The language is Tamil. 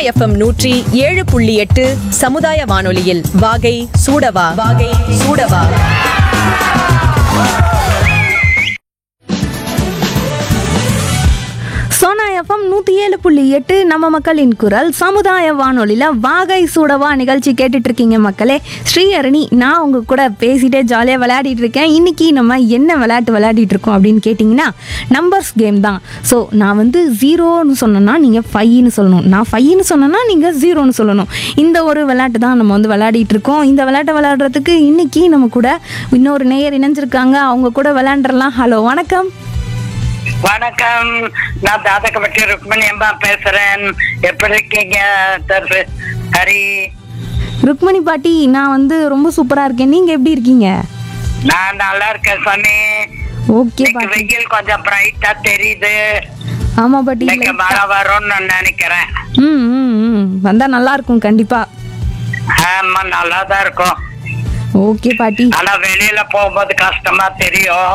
எஃப்எம் நூற்றி ஏழு புள்ளி எட்டு சமுதாய வானொலியில் வாகை சூடவா வாகை சூடவா சோனா எஃப்எம் நூற்றி ஏழு புள்ளி எட்டு நம்ம மக்களின் குரல் சமுதாய வானொலியில் வாகை சூடவா நிகழ்ச்சி கேட்டுட்டு இருக்கீங்க மக்களே ஸ்ரீஹரணி நான் உங்க கூட பேசிட்டே ஜாலியாக விளையாடிட்டு இருக்கேன் இன்னைக்கு நம்ம என்ன விளையாட்டு விளையாடிட்டு இருக்கோம் அப்படின்னு கேட்டிங்கன்னா நம்பர்ஸ் கேம் தான் ஸோ நான் வந்து ஜீரோன்னு சொன்னேன்னா நீங்கள் ஃபைவ்னு சொல்லணும் நான் ஃபைவ்னு சொன்னேன்னா நீங்கள் ஜீரோன்னு சொல்லணும் இந்த ஒரு விளையாட்டு தான் நம்ம வந்து விளையாடிட்டு இருக்கோம் இந்த விளையாட்டை விளையாடுறதுக்கு இன்னைக்கு நம்ம கூட இன்னொரு நேயர் இணைஞ்சிருக்காங்க அவங்க கூட விளையாண்டுறலாம் ஹலோ வணக்கம் வணக்கம் நான் தாதகப்பட்டி ருக்மணி அம்மா பேசுறேன் எப்படி இருக்கீங்க தர்பு ஹரி ருக்மணி பாட்டி நான் வந்து ரொம்ப சூப்பரா இருக்கேன் நீங்க எப்படி இருக்கீங்க நான் நல்லா இருக்கேன் சாமி ஓகே இன்னைக்கு பாட்டி வெயில் கொஞ்சம் பிரைட்டா தெரியுது ஆமா பாட்டி இன்னைக்கு மழை வரும்னு நினைக்கிறேன் ம் ம் ம் வந்தா நல்லா இருக்கும் கண்டிப்பா ஆமா நல்லா தான் இருக்கும் ஓகே பாட்டி ஆனா வெளியில போகும்போது கஷ்டமா தெரியும்